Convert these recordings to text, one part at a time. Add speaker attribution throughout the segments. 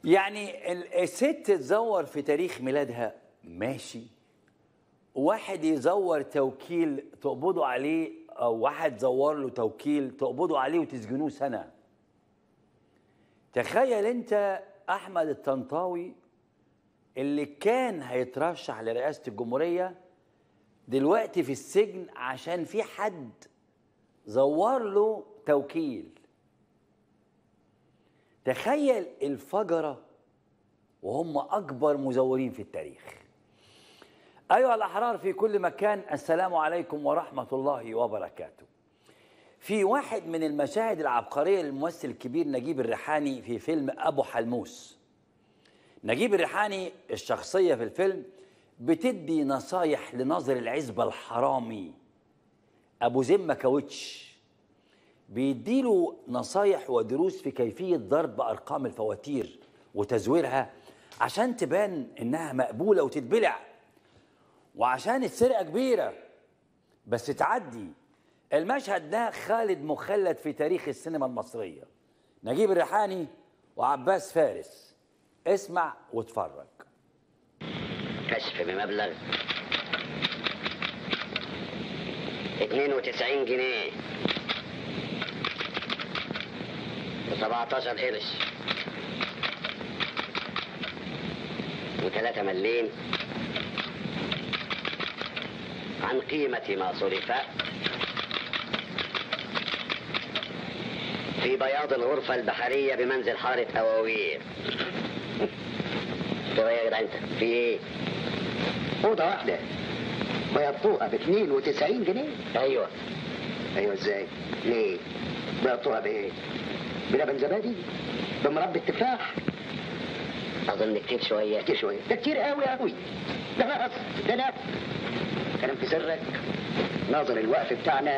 Speaker 1: يعني ال- الست تزور في تاريخ ميلادها ماشي واحد يزور توكيل تقبضوا عليه او واحد زور له توكيل تقبضوا عليه وتسجنوه سنه تخيل انت احمد الطنطاوي اللي كان هيترشح لرئاسه الجمهوريه دلوقتي في السجن عشان في حد زور له توكيل تخيل الفجره وهم اكبر مزورين في التاريخ ايها الاحرار في كل مكان السلام عليكم ورحمه الله وبركاته في واحد من المشاهد العبقريه للممثل الكبير نجيب الريحاني في فيلم ابو حلموس نجيب الريحاني الشخصيه في الفيلم بتدي نصايح لناظر العزبه الحرامي ابو ذمه كاوتش بيديله نصايح ودروس في كيفيه ضرب ارقام الفواتير وتزويرها عشان تبان انها مقبوله وتتبلع وعشان السرقه كبيره بس تعدي المشهد ده خالد مخلد في تاريخ السينما المصريه نجيب الريحاني وعباس فارس اسمع واتفرج
Speaker 2: كشف بمبلغ 92 جنيه و17 قرش و3 مليم عن قيمة ما صرف في بياض الغرفة البحرية بمنزل حارة أواوير طب يا جدع انت في ايه؟
Speaker 3: أوضة واحدة بيضتوها ب 92 جنيه
Speaker 2: ايوه
Speaker 3: أيوة إزاي؟ ليه؟ بيضتوها بإيه؟ بلبن زبادي؟ بمربى التفاح؟
Speaker 2: اظن كتير شوية
Speaker 3: كتير شوية ده كتير قوي قوي ده نقص ده نقص كلام في سرك ناظر الوقف بتاعنا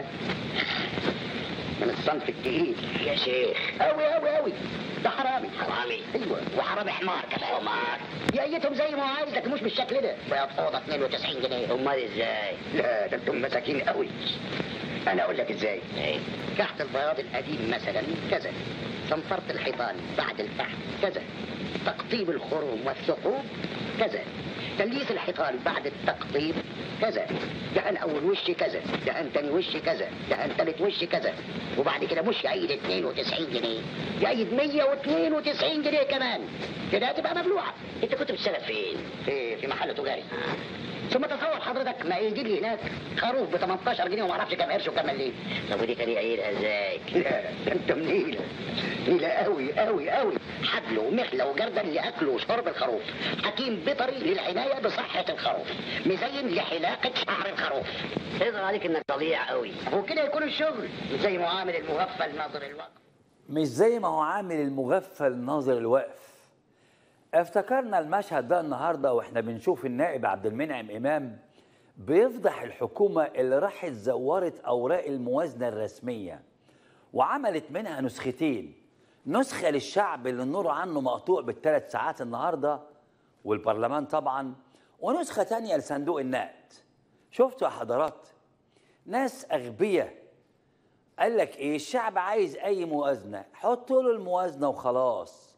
Speaker 3: من الصنف التقيل
Speaker 2: يا شيخ
Speaker 3: قوي قوي قوي ده حرامي
Speaker 2: حرامي
Speaker 3: ايوه
Speaker 2: وحرامي حمار كمان حمار
Speaker 3: يأيتهم زي ما هو عايز لكن مش بالشكل ده بيض اوضه 92 جنيه
Speaker 2: امال ازاي؟
Speaker 3: لا ده انتم مساكين قوي انا اقول لك ازاي
Speaker 2: ايه
Speaker 3: كحت البياض القديم مثلا كذا صنفرة الحيطان بعد الفحم كذا تقطيب الخروم والثقوب كذا تليس الحيطان بعد التقطيب كذا دهن اول وش كذا دهن تاني وش كذا دهن تالت وش كذا وبعد كده مش يعيد 92 جنيه يعيد 192 جنيه كمان كده هتبقى مبلوعه
Speaker 2: انت كنت بتشتغل فين؟
Speaker 3: في في محل تجاري ثم تصور حضرتك ما يجي لي هناك خروف ب 18 جنيه وما اعرفش كام قرش وكام مليم
Speaker 2: طب ودي كان يعيدها ازاي؟
Speaker 3: لا ده انت منيله نيله قوي قوي قوي حبل ومحله وجردل لاكل وشرب الخروف حكيم بيطري للعنايه بصحه الخروف مزين لحلاقه شعر الخروف
Speaker 2: يظهر عليك انك ضليع قوي
Speaker 3: هو كده يكون الشغل زي معامل المغفل ناظر الوقت
Speaker 1: مش زي ما هو عامل المغفل ناظر الوقف افتكرنا المشهد ده النهارده واحنا بنشوف النائب عبد المنعم امام بيفضح الحكومه اللي راحت زورت اوراق الموازنه الرسميه وعملت منها نسختين نسخه للشعب اللي النور عنه مقطوع بالثلاث ساعات النهارده والبرلمان طبعا ونسخه تانية لصندوق النقد شفتوا يا حضرات ناس اغبياء قال لك ايه الشعب عايز اي موازنه حط له الموازنه وخلاص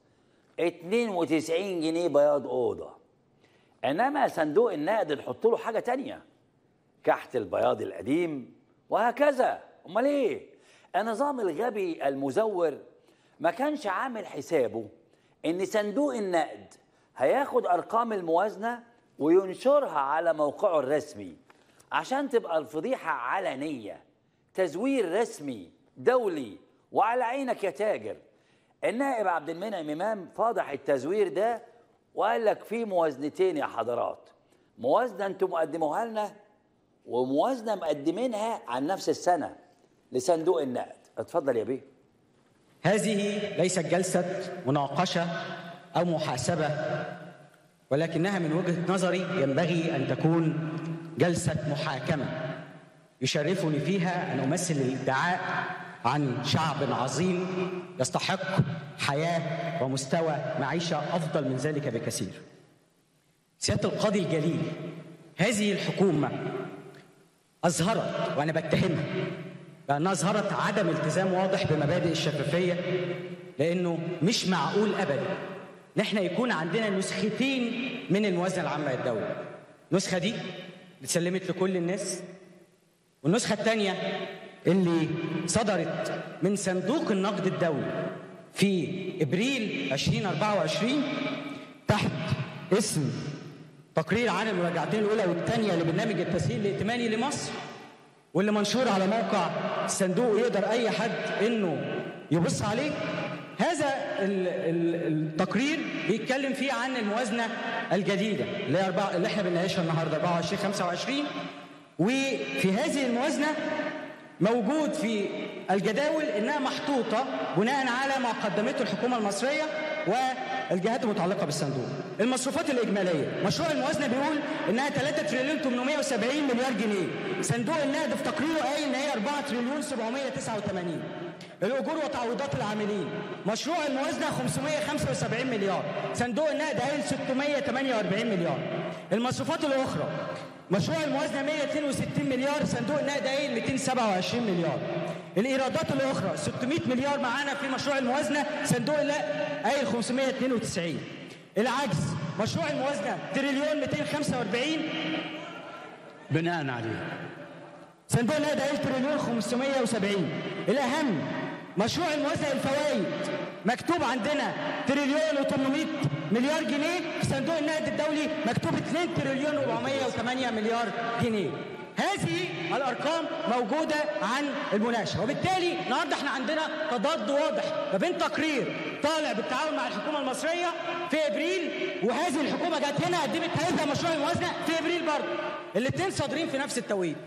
Speaker 1: 92 جنيه بياض اوضه انما صندوق النقد نحط له حاجه تانية كحت البياض القديم وهكذا امال ايه النظام الغبي المزور ما كانش عامل حسابه ان صندوق النقد هياخد ارقام الموازنه وينشرها على موقعه الرسمي عشان تبقى الفضيحه علنيه تزوير رسمي دولي وعلى عينك يا تاجر النائب عبد المنعم امام فاضح التزوير ده وقال لك في موازنتين يا حضرات موازنه انتم مقدموها لنا وموازنه مقدمينها عن نفس السنه لصندوق النقد اتفضل يا بيه
Speaker 4: هذه ليست جلسة مناقشة أو محاسبة ولكنها من وجهة نظري ينبغي أن تكون جلسة محاكمة يشرفني فيها أن أمثل الادعاء عن شعب عظيم يستحق حياة ومستوى معيشة أفضل من ذلك بكثير سيادة القاضي الجليل هذه الحكومة أظهرت وأنا بتهمها بأنها أظهرت عدم التزام واضح بمبادئ الشفافية لأنه مش معقول أبدا ان احنا يكون عندنا نسختين من الموازنه العامه للدوله النسخه دي اتسلمت لكل الناس والنسخه الثانيه اللي صدرت من صندوق النقد الدولي في ابريل 2024 تحت اسم تقرير عن المراجعتين الاولى والثانيه لبرنامج التسهيل الائتماني لمصر واللي منشور على موقع الصندوق يقدر اي حد انه يبص عليه هذا ال- ال- التقرير بيتكلم فيه عن الموازنه الجديده اللي هي أربعة- اللي احنا بنناقشها النهارده 24 25 وفي هذه الموازنه موجود في الجداول انها محطوطه بناء على ما قدمته الحكومه المصريه والجهات المتعلقه بالصندوق. المصروفات الاجماليه، مشروع الموازنه بيقول انها 3 تريليون 870 مليار جنيه، صندوق النقد في تقريره قايل ان هي 4 تريليون 789. الاجور وتعويضات العاملين، مشروع الموازنه 575 مليار، صندوق النقد قايل 648 مليار. المصروفات الاخرى مشروع الموازنه 162 مليار صندوق النقد قايل 227 مليار الايرادات الاخرى 600 مليار معانا في مشروع الموازنه صندوق النقد قايل 592 العجز مشروع الموازنه تريليون 245
Speaker 5: بناء عليه
Speaker 4: صندوق النقد قايل تريليون 570 الاهم مشروع الموازنه الفوائد مكتوب عندنا تريليون و800 مليار جنيه في صندوق النقد الدولي مكتوب 2 تريليون و408 مليار جنيه هذه الارقام موجوده عن المناقشه وبالتالي النهارده احنا عندنا تضاد واضح ما بين تقرير طالع بالتعاون مع الحكومه المصريه في ابريل وهذه الحكومه جت هنا قدمت هذا مشروع الموازنه في ابريل برضه الاثنين صادرين في نفس التوقيت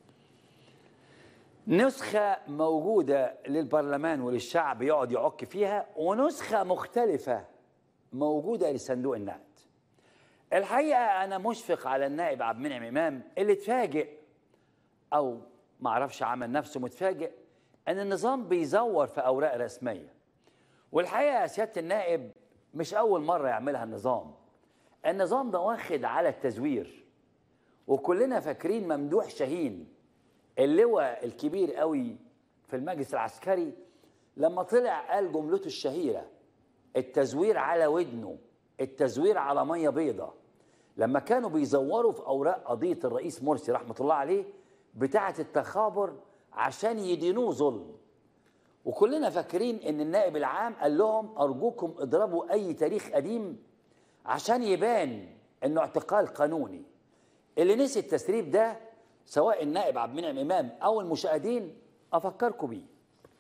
Speaker 1: نسخة موجودة للبرلمان وللشعب يقعد يعك فيها ونسخة مختلفة موجودة لصندوق النقد الحقيقة أنا مشفق على النائب عبد المنعم إمام اللي اتفاجئ أو معرفش عمل نفسه متفاجئ أن النظام بيزور في أوراق رسمية والحقيقة يا سيادة النائب مش أول مرة يعملها النظام النظام ده واخد على التزوير وكلنا فاكرين ممدوح شاهين اللواء الكبير قوي في المجلس العسكري لما طلع قال جملته الشهيرة التزوير على ودنه التزوير على مية بيضة لما كانوا بيزوروا في أوراق قضية الرئيس مرسي رحمة الله عليه بتاعة التخابر عشان يدينوه ظلم وكلنا فاكرين ان النائب العام قال لهم ارجوكم اضربوا اي تاريخ قديم عشان يبان انه اعتقال قانوني اللي نسي التسريب ده سواء النائب عبد المنعم امام او المشاهدين افكركم بيه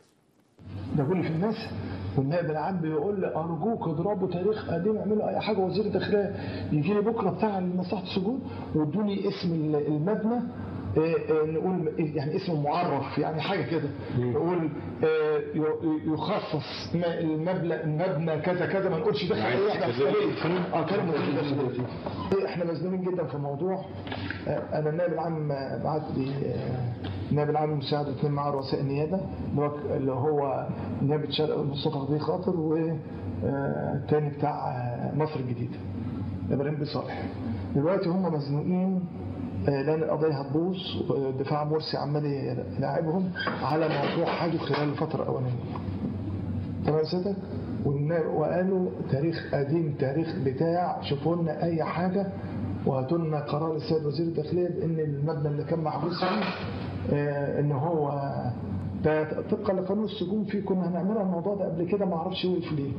Speaker 6: ده كل في الناس والنائب العام بيقول لي ارجوك اضربوا تاريخ قديم اعملوا اي حاجه وزير الداخليه يجي لي بكره بتاع مصلحه السجون وادوني اسم المبنى آه، آه، نقول يعني اسم معرف يعني حاجه كده نقول آه، ي- يخصص م- المبنى المبنى كذا كذا ما نقولش دخل اي واحده عسكريه اه كلمه داخليه احنا مزنوقين جدا في الموضوع آه، انا النائب العام آه، بعت لي آه، النائب العام المساعد اثنين معاه رؤساء النيابه اللي هو اللي هو نيابه شرق مصطفى غدير خاطر والتاني بتاع آه، مصر الجديده ابراهيم بن صالح دلوقتي هم مزنوقين آه، لان القضيه هتبوظ ودفاع مرسي عمال يلاعبهم على موضوع حاجه خلال الفتره الاولانيه تمام سيادتك والنا- وقالوا تاريخ قديم تاريخ بتاع شوفوا لنا اي حاجه وهاتوا لنا قرار السيد وزير الداخليه بان المبنى اللي كان محبوس فيه آه، ان هو ده طبقا لقانون السجون فيه كنا هنعملها الموضوع ده قبل كده ما اعرفش وقف ليه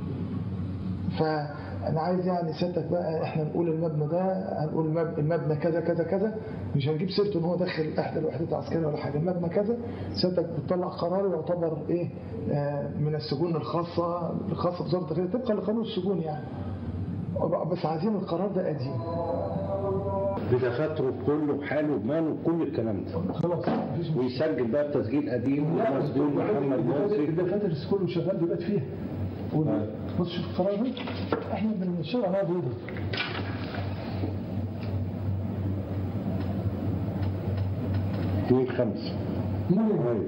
Speaker 6: فانا عايز يعني سيادتك بقى احنا نقول المبنى ده هنقول المب- المبنى كذا كذا كذا مش هنجيب سيرته ان هو داخل احدى الوحدات العسكريه ولا حاجه المبنى كذا سيادتك بتطلع قرار يعتبر ايه آه من السجون الخاصه الخاصه بوزاره الداخليه طبقا لقانون السجون يعني بس عايزين القرار ده قديم
Speaker 7: بدفاتره بكله بحاله بماله كل الكلام ده
Speaker 6: خلاص مفيش
Speaker 7: ويسجل بقى التسجيل قديم ومسجون محمد مرسي
Speaker 6: الدفاتر السكول شغال دلوقتي فيها بص شوف القرار ده احنا بنشتغل عليها بيضة
Speaker 7: اثنين خمسة أيوة.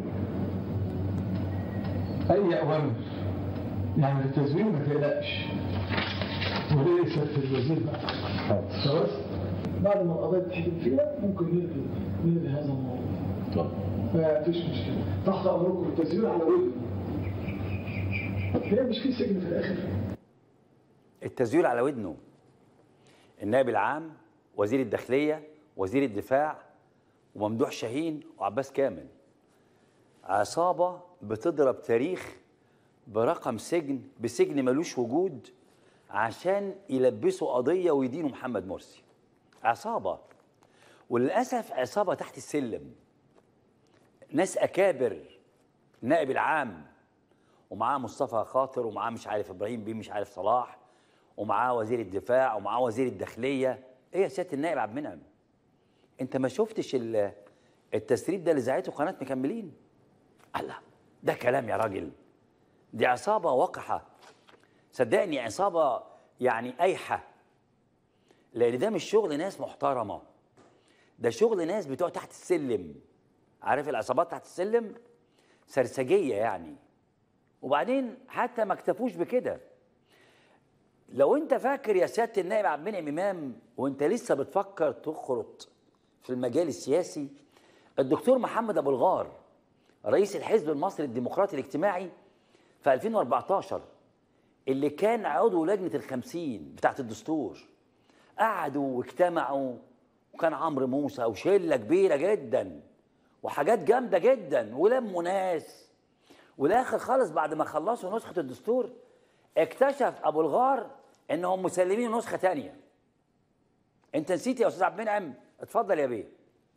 Speaker 6: اي اوامر يعني التزوير ما تقلقش وليه سياده الوزير بقى
Speaker 7: حاضر.
Speaker 6: خلاص بعد ما القضيه تحكم فيها ممكن نلغي نلغي هذا الموضوع
Speaker 7: طب.
Speaker 6: ما فيش مشكله تحت امركم التزوير على وجهه هي مش في سجن في الاخر
Speaker 1: التزوير على ودنه النائب العام وزير الداخليه وزير الدفاع وممدوح شاهين وعباس كامل عصابه بتضرب تاريخ برقم سجن بسجن ملوش وجود عشان يلبسوا قضيه ويدينوا محمد مرسي عصابه وللاسف عصابه تحت السلم ناس اكابر النائب العام ومعاه مصطفى خاطر ومعاه مش عارف ابراهيم بيه مش عارف صلاح ومعاه وزير الدفاع ومعاه وزير الداخليه ايه يا سياده النائب عبد المنعم انت ما شفتش ال- التسريب ده اللي زعته قناه مكملين الله ده كلام يا راجل دي عصابه وقحه صدقني عصابه يعني ايحه لان ده مش شغل ناس محترمه ده شغل ناس بتوع تحت السلم عارف العصابات تحت السلم سرسجيه يعني وبعدين حتى ما اكتفوش بكده لو انت فاكر يا سياده النائب عبد المنعم امام وانت لسه بتفكر تخرط في المجال السياسي الدكتور محمد ابو الغار رئيس الحزب المصري الديمقراطي الاجتماعي في 2014 اللي كان عضو لجنه الخمسين بتاعت الدستور قعدوا واجتمعوا وكان عمرو موسى وشله كبيره جدا وحاجات جامده جدا ولموا ناس والاخر خالص بعد ما خلصوا نسخه الدستور اكتشف ابو الغار انهم مسلمين نسخه تانية انت نسيت يا استاذ عبد المنعم اتفضل يا بيه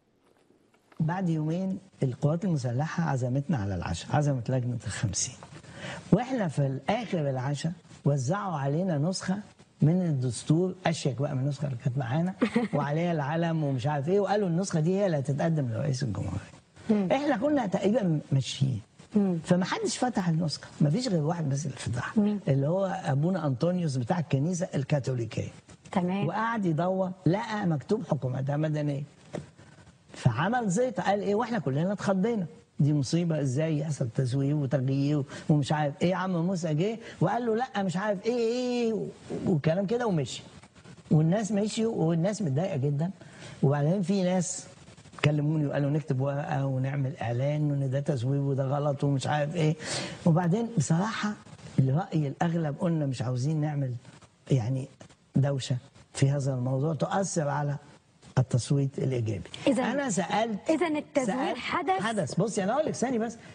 Speaker 8: بعد يومين القوات المسلحة عزمتنا على العشاء عزمت لجنة الخمسين واحنا في اخر العشاء وزعوا علينا نسخة من الدستور اشيك بقى من النسخة اللي كانت معانا وعليها العلم ومش عارف ايه وقالوا النسخة دي هي اللي هتتقدم لرئيس الجمهورية احنا كنا تقريبا ماشيين فما حدش فتح النسخة ما فيش غير واحد بس اللي فتحها اللي هو ابونا انطونيوس بتاع الكنيسة الكاثوليكية
Speaker 9: تمام
Speaker 8: وقعد يدور لقى مكتوب حكومتها مدنيه فعمل زيطه قال ايه واحنا كلنا اتخضينا دي مصيبه ازاي يحصل تزوير وتغيير ومش عارف ايه عم موسى جه وقال له لا مش عارف ايه ايه و- وكلام كده ومشي والناس مشيوا والناس متضايقه جدا وبعدين في ناس كلموني وقالوا نكتب ورقه ونعمل اعلان وان ده تزوير وده غلط ومش عارف ايه وبعدين بصراحه الراي الاغلب قلنا مش عاوزين نعمل يعني دوشه في هذا الموضوع تؤثر على التصويت الايجابي
Speaker 9: إذن-
Speaker 8: انا سالت
Speaker 9: إذا التزوير
Speaker 8: سألت-
Speaker 9: حدث؟
Speaker 8: حدث بصي انا اقول لك ثاني بس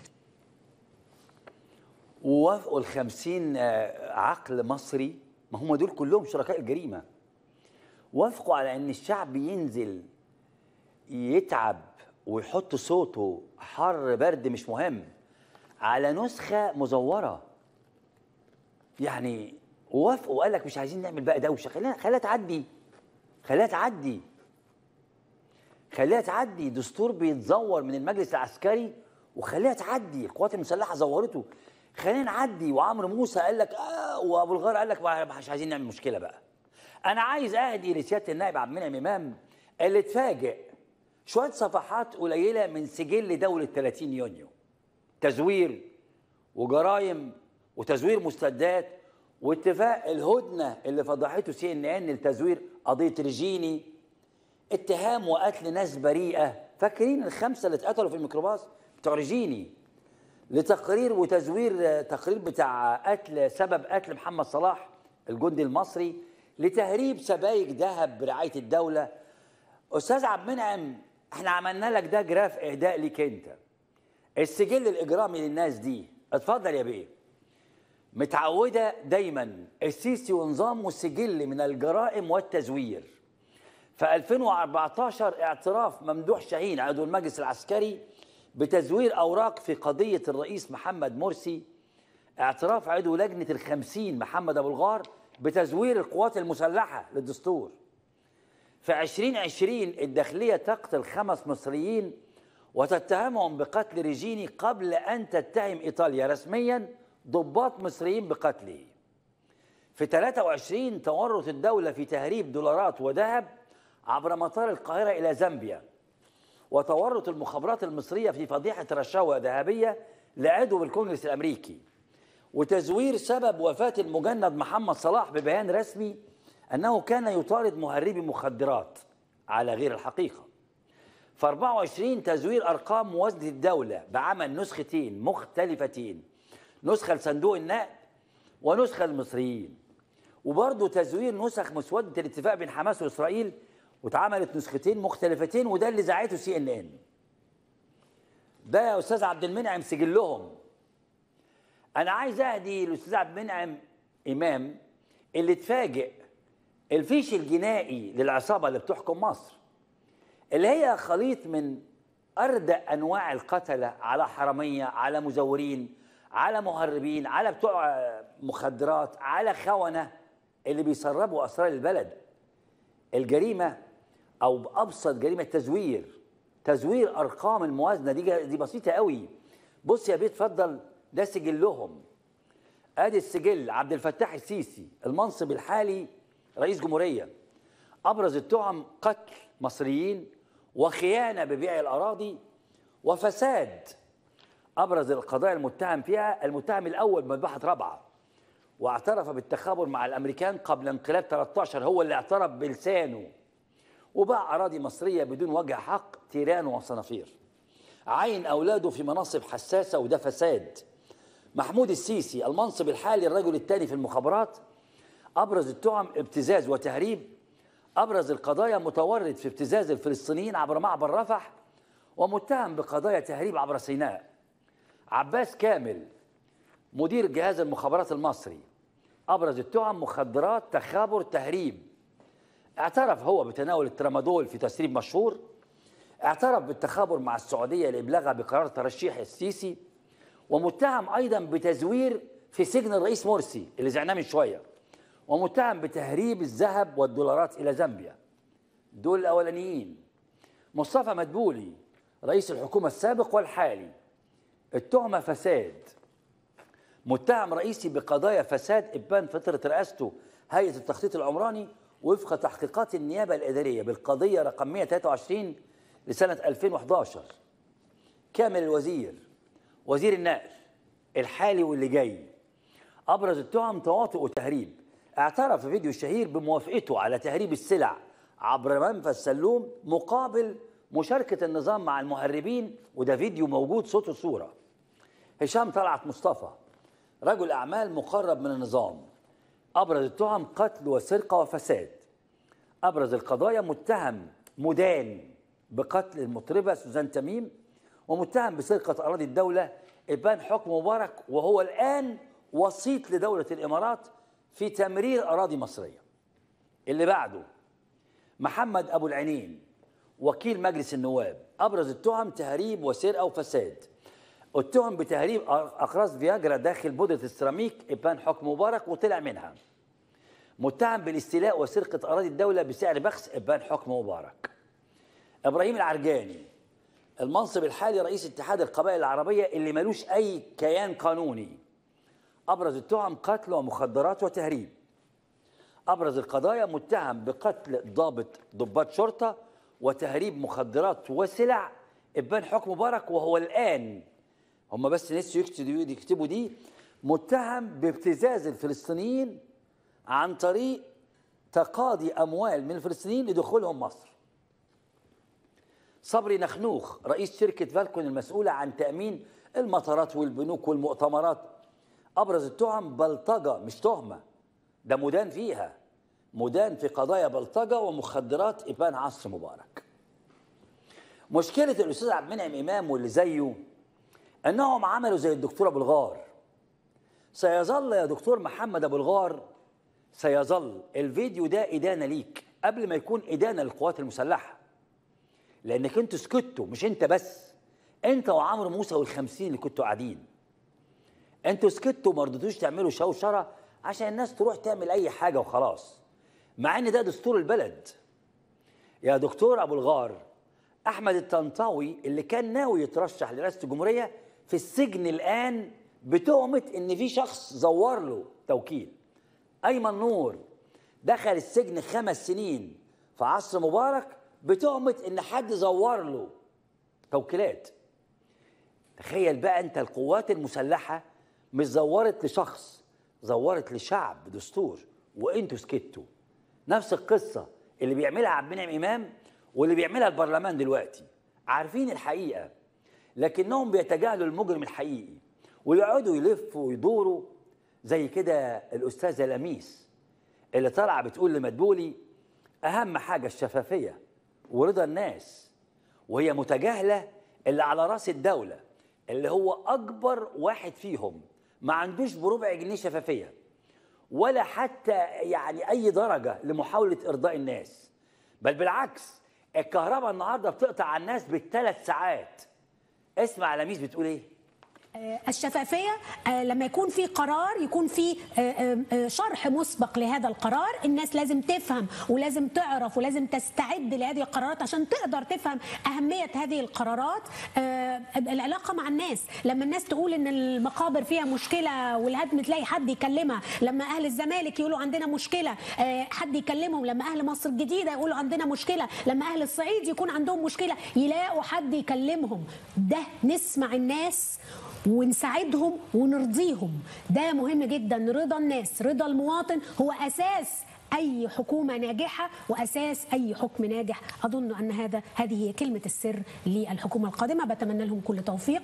Speaker 1: ووافقوا الخمسين آه، عقل مصري ما هم دول كلهم شركاء الجريمة وافقوا على ان الشعب ينزل يتعب ويحط صوته حر برد مش مهم على نسخة مزورة يعني وافقوا وقال لك مش عايزين نعمل بقى دوشة خلينا خليها تعدي خليها تعدي خليها تعدي دستور بيتزور من المجلس العسكري وخليها تعدي القوات المسلحه زورته خلينا نعدي وعمرو موسى قال لك اه وابو الغار قال لك ما- مش عايزين نعمل مشكله بقى انا عايز اهدي لسياده النائب عبد المنعم امام اللي اتفاجئ شويه صفحات قليله من سجل دوله 30 يونيو تزوير وجرائم وتزوير مستندات واتفاق الهدنه اللي فضحته سي ان ان لتزوير قضيه ريجيني اتهام وقتل ناس بريئه فاكرين الخمسه اللي اتقتلوا في الميكروباص بتوع ريجيني لتقرير وتزوير آه، تقرير بتاع قتل سبب قتل محمد صلاح الجندي المصري لتهريب سبايك ذهب برعايه الدوله استاذ عبد المنعم احنا عملنا لك ده جراف اهداء ليك انت السجل الاجرامي للناس دي اتفضل يا بيه متعوده دايما السيسي ونظامه سجل من الجرائم والتزوير في 2014 اعتراف ممدوح شاهين عضو المجلس العسكري بتزوير اوراق في قضيه الرئيس محمد مرسي اعتراف عضو لجنه الخمسين محمد ابو الغار بتزوير القوات المسلحه للدستور في 2020 الداخليه تقتل خمس مصريين وتتهمهم بقتل ريجيني قبل ان تتهم ايطاليا رسميا ضباط مصريين بقتله في 23 تورط الدولة في تهريب دولارات وذهب عبر مطار القاهرة إلى زامبيا وتورط المخابرات المصرية في فضيحة رشاوى ذهبية لعضو بالكونغرس الأمريكي وتزوير سبب وفاة المجند محمد صلاح ببيان رسمي أنه كان يطارد مهربي مخدرات على غير الحقيقة في 24 تزوير أرقام موازنة الدولة بعمل نسختين مختلفتين نسخة لصندوق النقد ونسخة للمصريين وبرضه تزوير نسخ مسودة الاتفاق بين حماس وإسرائيل واتعملت نسختين مختلفتين وده اللي زعته سي ان ان ده يا أستاذ عبد المنعم سجلهم أنا عايز أهدي الأستاذ عبد المنعم إمام اللي اتفاجئ الفيش الجنائي للعصابة اللي بتحكم مصر اللي هي خليط من أردأ أنواع القتلة على حرامية على مزورين على مهربين على بتوع مخدرات على خونة اللي بيسربوا أسرار البلد الجريمة أو بأبسط جريمة تزوير تزوير أرقام الموازنة دي دي بسيطة قوي بص يا بيه اتفضل ده سجلهم ادي السجل عبد الفتاح السيسي المنصب الحالي رئيس جمهوريه ابرز التهم قتل مصريين وخيانه ببيع الاراضي وفساد ابرز القضايا المتهم فيها المتهم الاول بمذبحه رابعه واعترف بالتخابر مع الامريكان قبل انقلاب 13 هو اللي اعترف بلسانه وباع اراضي مصريه بدون وجه حق تيران وصنافير عين اولاده في مناصب حساسه وده فساد محمود السيسي المنصب الحالي الرجل الثاني في المخابرات ابرز التهم ابتزاز وتهريب ابرز القضايا متورط في ابتزاز الفلسطينيين عبر معبر رفح ومتهم بقضايا تهريب عبر سيناء عباس كامل مدير جهاز المخابرات المصري ابرز التهم مخدرات تخابر تهريب اعترف هو بتناول الترامادول في تسريب مشهور اعترف بالتخابر مع السعوديه لابلاغها بقرار ترشيح السيسي ومتهم ايضا بتزوير في سجن الرئيس مرسي اللي زعناه من شويه ومتهم بتهريب الذهب والدولارات الى زامبيا دول الاولانيين مصطفى مدبولي رئيس الحكومه السابق والحالي التهمه فساد متهم رئيسي بقضايا فساد ابان فتره رئاسته هيئه التخطيط العمراني وفق تحقيقات النيابه الاداريه بالقضيه رقم 123 لسنه 2011 كامل الوزير وزير النقل الحالي واللي جاي ابرز التهم تواطؤ وتهريب اعترف في فيديو الشهير بموافقته على تهريب السلع عبر منفذ سلوم مقابل مشاركة النظام مع المهربين وده فيديو موجود صوت وصورة هشام طلعت مصطفى رجل أعمال مقرب من النظام أبرز التهم قتل وسرقة وفساد أبرز القضايا متهم مدان بقتل المطربة سوزان تميم ومتهم بسرقة أراضي الدولة إبان حكم مبارك وهو الآن وسيط لدولة الإمارات في تمرير أراضي مصرية اللي بعده محمد أبو العينين وكيل مجلس النواب أبرز التهم تهريب وسرقة وفساد اتهم بتهريب أقراص فياجرا داخل بودرة السيراميك إبان حكم مبارك وطلع منها متهم بالاستيلاء وسرقة أراضي الدولة بسعر بخس إبان حكم مبارك إبراهيم العرجاني المنصب الحالي رئيس اتحاد القبائل العربية اللي ملوش أي كيان قانوني أبرز التهم قتل ومخدرات وتهريب أبرز القضايا متهم بقتل ضابط ضباط شرطة وتهريب مخدرات وسلع إبان حكم مبارك وهو الآن هم بس نسوا يكتبوا دي, يكتبوا دي متهم بابتزاز الفلسطينيين عن طريق تقاضي أموال من الفلسطينيين لدخولهم مصر صبري نخنوخ رئيس شركة فالكون المسؤولة عن تأمين المطارات والبنوك والمؤتمرات أبرز التهم بلطجة مش تهمة ده مدان فيها مدان في قضايا بلطجة ومخدرات إبان عصر مبارك مشكلة الأستاذ عبد المنعم إمام واللي زيه أنهم عملوا زي الدكتور أبو الغار سيظل يا دكتور محمد أبو الغار سيظل الفيديو ده إدانة ليك قبل ما يكون إدانة للقوات المسلحة لأنك أنتوا سكتوا مش أنت بس أنت وعمرو موسى والخمسين اللي كنتوا قاعدين أنتوا سكتوا وما رضيتوش تعملوا شوشرة عشان الناس تروح تعمل أي حاجة وخلاص مع ان ده دستور البلد يا دكتور ابو الغار احمد الطنطاوي اللي كان ناوي يترشح لرئاسه الجمهوريه في السجن الان بتهمه ان في شخص زور له توكيل ايمن نور دخل السجن خمس سنين في عصر مبارك بتهمه ان حد زور له توكيلات تخيل بقى انت القوات المسلحه مش زورت لشخص زورت لشعب دستور وانتوا سكتوا نفس القصة اللي بيعملها عبد المنعم إمام واللي بيعملها البرلمان دلوقتي عارفين الحقيقة لكنهم بيتجاهلوا المجرم الحقيقي ويقعدوا يلفوا ويدوروا زي كده الأستاذة لميس اللي طالعه بتقول لمدبولي اهم حاجه الشفافيه ورضا الناس وهي متجاهله اللي على راس الدوله اللي هو اكبر واحد فيهم ما عندوش بربع جنيه شفافيه ولا حتى يعني اي درجه لمحاوله ارضاء الناس بل بالعكس الكهرباء النهارده بتقطع على الناس بالثلاث ساعات اسمع لميس بتقول ايه
Speaker 9: آه، الشفافية آه، لما يكون في قرار يكون في آه، آه، آه، شرح مسبق لهذا القرار الناس لازم تفهم ولازم تعرف ولازم تستعد لهذه القرارات عشان تقدر تفهم أهمية هذه القرارات آه، العلاقة مع الناس لما الناس تقول إن المقابر فيها مشكلة والهدم تلاقي حد يكلمها لما أهل الزمالك يقولوا عندنا مشكلة آه، حد يكلمهم لما أهل مصر الجديدة يقولوا عندنا مشكلة لما أهل الصعيد يكون عندهم مشكلة يلاقوا حد يكلمهم ده نسمع الناس ونساعدهم ونرضيهم ده مهم جدا رضا الناس رضا المواطن هو اساس اي حكومه ناجحه واساس اي حكم ناجح اظن ان هذا هذه هي كلمه السر للحكومه القادمه بتمنى لهم كل توفيق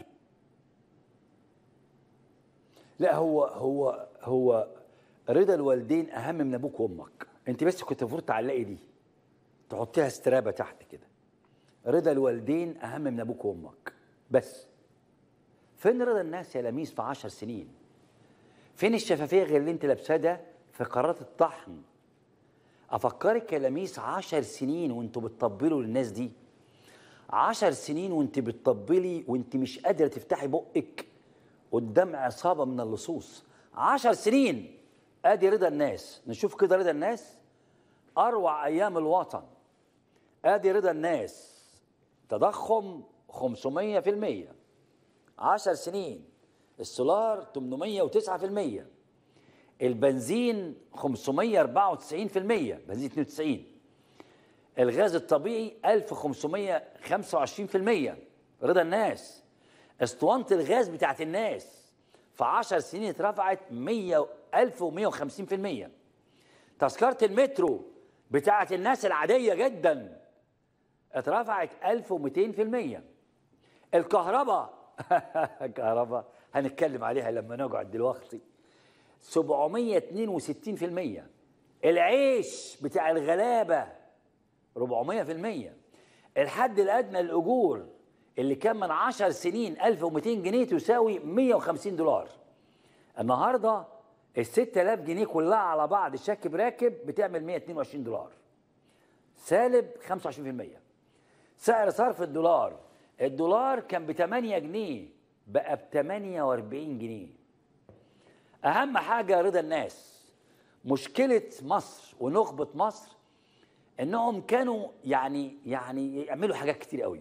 Speaker 1: لا هو هو هو رضا الوالدين اهم من ابوك وامك انت بس كنت المفروض تعلقي دي تحطيها استرابه تحت كده رضا الوالدين اهم من ابوك وامك بس فين رضا الناس يا لميس في عشر سنين فين الشفافيه غير اللي انت لابساه ده في قرارات الطحن افكرك يا لميس عشر سنين وانتوا بتطبلوا للناس دي عشر سنين وانت بتطبلي وانت مش قادره تفتحي بقك قدام عصابه من اللصوص عشر سنين ادي رضا الناس نشوف كده رضا الناس اروع ايام الوطن ادي رضا الناس تضخم 500% 10 سنين السولار 809% البنزين 594% بنزين 92 الغاز الطبيعي 1525% رضا الناس اسطوانة الغاز بتاعت الناس في 10 سنين اترفعت 100 1150% تذكرة المترو بتاعت الناس العادية جدا اترفعت 1200% الكهرباء الكهرباء هنتكلم عليها لما نقعد دلوقتي 762% العيش بتاع الغلابة 400% الحد الأدنى للأجور اللي كان من 10 سنين 1200 جنيه تساوي 150 دولار النهارده ال 6000 جنيه كلها على بعض شك براكب بتعمل 122 دولار سالب 25% سعر صرف الدولار الدولار كان ب 8 جنيه بقى ب 48 جنيه اهم حاجه رضا الناس مشكله مصر ونخبه مصر انهم كانوا يعني يعني يعملوا حاجات كتير قوي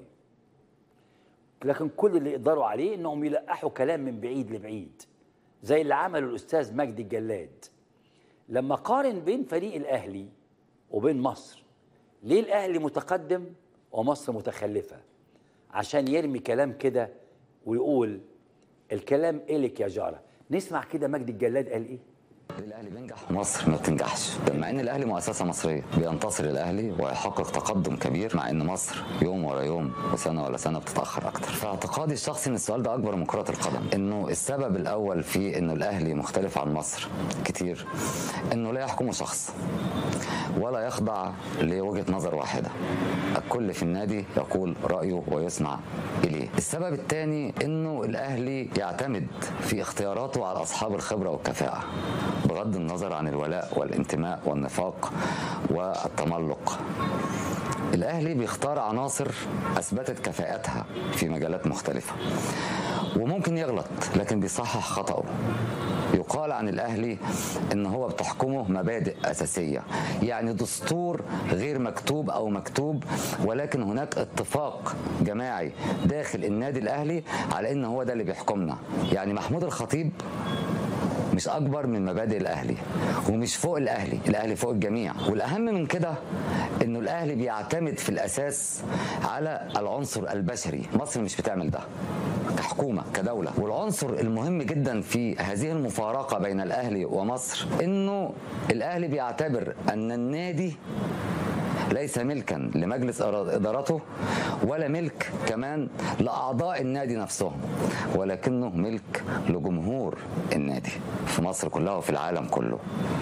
Speaker 1: لكن كل اللي يقدروا عليه انهم يلقحوا كلام من بعيد لبعيد زي اللي عمله الاستاذ مجدي الجلاد لما قارن بين فريق الاهلي وبين مصر ليه الاهلي متقدم ومصر متخلفه عشان يرمي كلام كده ويقول الكلام إلك يا جارة نسمع كده مجدي الجلاد قال ايه
Speaker 10: الاهلي بينجح ومصر ما بتنجحش مع ان الاهلي مؤسسه مصريه بينتصر الاهلي ويحقق تقدم كبير مع ان مصر يوم ورا يوم وسنه ولا سنه بتتاخر اكتر فاعتقادي الشخصي ان السؤال ده اكبر من كره القدم انه السبب الاول في انه الاهلي مختلف عن مصر كتير انه لا يحكمه شخص ولا يخضع لوجهه نظر واحده الكل في النادي يقول رايه ويسمع اليه السبب الثاني انه الاهلي يعتمد في اختياراته على اصحاب الخبره والكفاءه بغض النظر عن الولاء والانتماء والنفاق والتملق الاهلي بيختار عناصر اثبتت كفاءتها في مجالات مختلفه وممكن يغلط لكن بيصحح خطأه يقال عن الاهلي ان هو بتحكمه مبادئ اساسيه يعني دستور غير مكتوب او مكتوب ولكن هناك اتفاق جماعي داخل النادي الاهلي على ان هو ده اللي بيحكمنا يعني محمود الخطيب مش اكبر من مبادئ الاهلي ومش فوق الاهلي الاهلي فوق الجميع والاهم من كده انه الاهلي بيعتمد في الاساس على العنصر البشري مصر مش بتعمل ده كحكومه كدوله والعنصر المهم جدا في هذه المفارقه بين الاهلي ومصر انه الاهلي بيعتبر ان النادي ليس ملكا لمجلس ادارته ولا ملك كمان لاعضاء النادي نفسهم ولكنه ملك لجمهور النادي في مصر كلها وفي العالم كله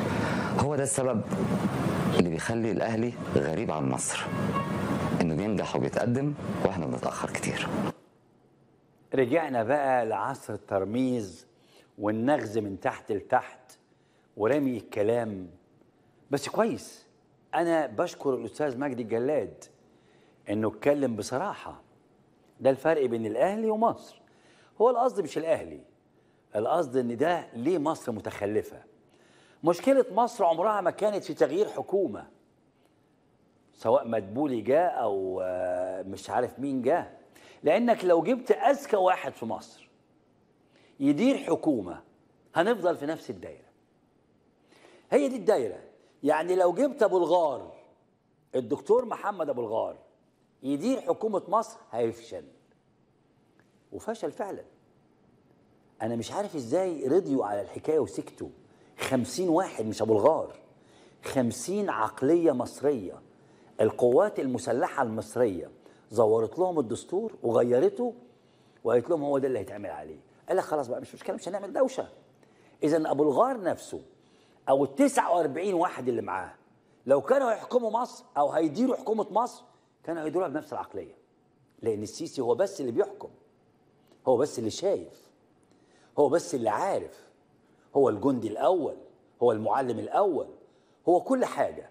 Speaker 10: هو ده السبب اللي بيخلي الاهلي غريب عن مصر انه بينجح وبيتقدم واحنا بنتاخر كتير
Speaker 1: رجعنا بقى لعصر الترميز والنغز من تحت لتحت ورمي الكلام بس كويس انا بشكر الاستاذ مجدي الجلاد انه اتكلم بصراحه ده الفرق بين الاهلي ومصر هو القصد مش الاهلي القصد ان ده ليه مصر متخلفه مشكله مصر عمرها ما كانت في تغيير حكومه سواء مدبولي جاء او آه، مش عارف مين جاء لانك لو جبت اذكى واحد في مصر يدير حكومه هنفضل في نفس الدايره هي دي الدايره يعني لو جبت ابو الغار الدكتور محمد ابو الغار يدير حكومه مصر هيفشل وفشل فعلا انا مش عارف ازاي رضيوا على الحكايه وسكتوا خمسين واحد مش ابو الغار خمسين عقليه مصريه القوات المسلحه المصريه زورت لهم الدستور وغيرته وقالت لهم هو ده اللي هيتعمل عليه قال لك خلاص بقى مش مشكله مش هنعمل دوشه اذا ابو الغار نفسه او ال 49 واحد اللي معاه لو كانوا هيحكموا مصر او هيديروا حكومه مصر كانوا هيديروها بنفس العقليه لان السيسي هو بس اللي بيحكم هو بس اللي شايف هو بس اللي عارف هو الجندي الاول هو المعلم الاول هو كل حاجه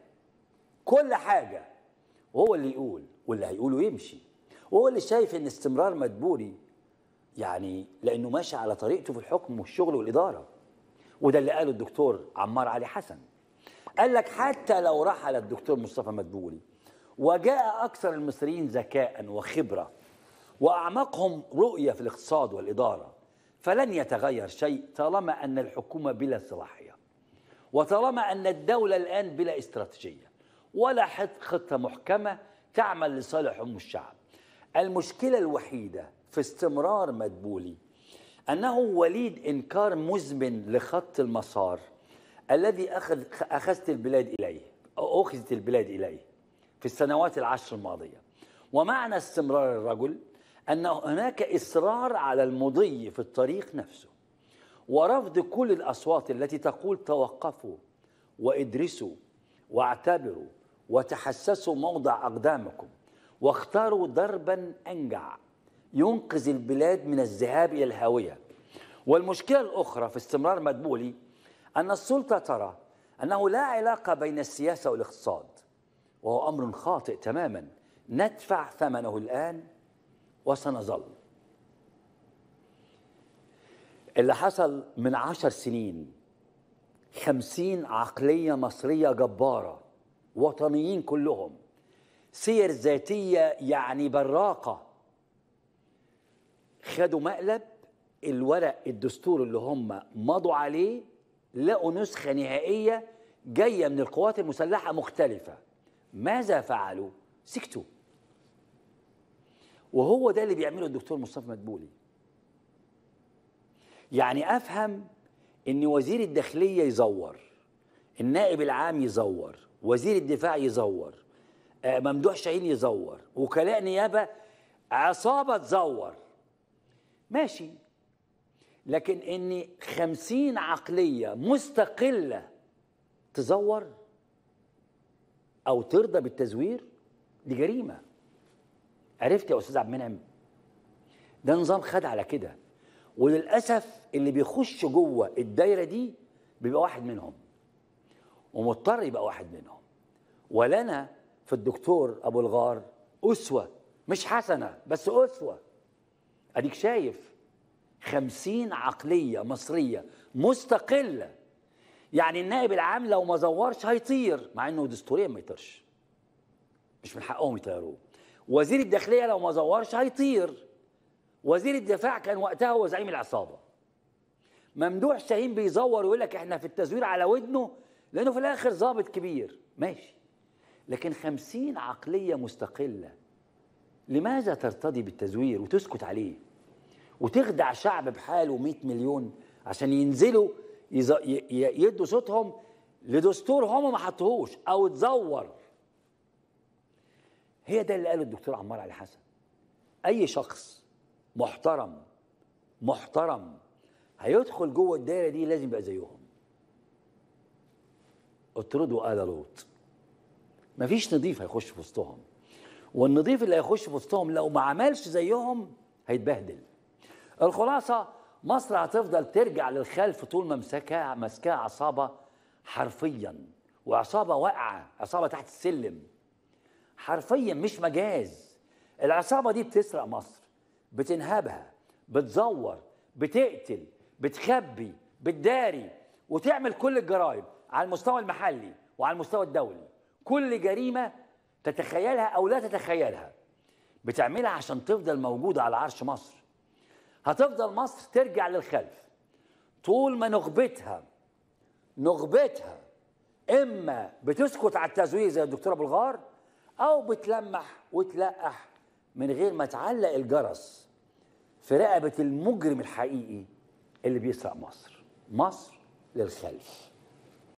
Speaker 1: كل حاجه وهو اللي يقول واللي هيقوله يمشي وهو اللي شايف ان استمرار مدبولي يعني لانه ماشي على طريقته في الحكم والشغل والاداره وده اللي قاله الدكتور عمار علي حسن قال لك حتى لو رحل الدكتور مصطفى مدبولي وجاء اكثر المصريين ذكاء وخبره واعمقهم رؤيه في الاقتصاد والاداره فلن يتغير شيء طالما ان الحكومه بلا صلاحيه وطالما ان الدوله الان بلا استراتيجيه ولا حت- خطه محكمه تعمل لصالح ام الشعب المشكله الوحيده في استمرار مدبولي انه وليد انكار مزمن لخط المسار الذي اخذ اخذت البلاد اليه او اخذت البلاد اليه في السنوات العشر الماضيه ومعنى استمرار الرجل ان هناك اصرار على المضي في الطريق نفسه ورفض كل الاصوات التي تقول توقفوا وادرسوا واعتبروا وتحسسوا موضع اقدامكم واختاروا دربا انجع ينقذ البلاد من الذهاب الى الهاويه والمشكله الاخرى في استمرار مدبولي ان السلطه ترى انه لا علاقه بين السياسه والاقتصاد وهو امر خاطئ تماما ندفع ثمنه الان وسنظل اللي حصل من عشر سنين خمسين عقلية مصرية جبارة وطنيين كلهم سير ذاتية يعني براقة خدوا مقلب الورق الدستور اللي هم مضوا عليه لقوا نسخة نهائية جاية من القوات المسلحة مختلفة ماذا فعلوا؟ سكتوا وهو ده اللي بيعمله الدكتور مصطفى مدبولي يعني افهم ان وزير الداخليه يزور النائب العام يزور وزير الدفاع يزور آه، ممدوح شاهين يزور وكلاء نيابه عصابه تزور ماشي لكن ان خمسين عقليه مستقله تزور او ترضى بالتزوير دي جريمه عرفت يا استاذ عبد المنعم ده نظام خد على كده وللاسف اللي بيخش جوه الدايره دي بيبقى واحد منهم ومضطر يبقى واحد منهم ولنا في الدكتور ابو الغار اسوه مش حسنه بس اسوه اديك شايف خمسين عقليه مصريه مستقله يعني النائب العام لو ما زورش هيطير مع انه دستوريا ما يطيرش مش من حقهم يطيروه وزير الداخليه لو ما زورش هيطير وزير الدفاع كان وقتها هو زعيم العصابه ممدوح شاهين بيزور ويقول لك احنا في التزوير على ودنه لانه في الاخر ضابط كبير ماشي لكن خمسين عقليه مستقله لماذا ترتضي بالتزوير وتسكت عليه وتخدع شعب بحاله 100 مليون عشان ينزلوا يز... ي... ي- يدوا صوتهم لدستور هم ما حطوهوش او تزور هي ده اللي قاله الدكتور عمار علي حسن اي شخص محترم محترم هيدخل جوه الدايره دي لازم يبقى زيهم اطردوا آل لوط مفيش نضيف هيخش في وسطهم والنضيف اللي هيخش في وسطهم لو ما عملش زيهم هيتبهدل الخلاصة مصر هتفضل ترجع للخلف طول ما مسكها ماسكاها عصابة حرفيا وعصابة واقعة عصابة تحت السلم حرفيا مش مجاز العصابة دي بتسرق مصر بتنهبها بتزور بتقتل بتخبي بتداري وتعمل كل الجرائم على المستوى المحلي وعلى المستوى الدولي كل جريمة تتخيلها أو لا تتخيلها بتعملها عشان تفضل موجودة على عرش مصر هتفضل مصر ترجع للخلف طول ما نخبتها نخبتها إما بتسكت على التزوير زي الدكتور أبو الغار أو بتلمح وتلقح من غير ما تعلق الجرس في رقبة المجرم الحقيقي اللي بيسرق مصر مصر للخلف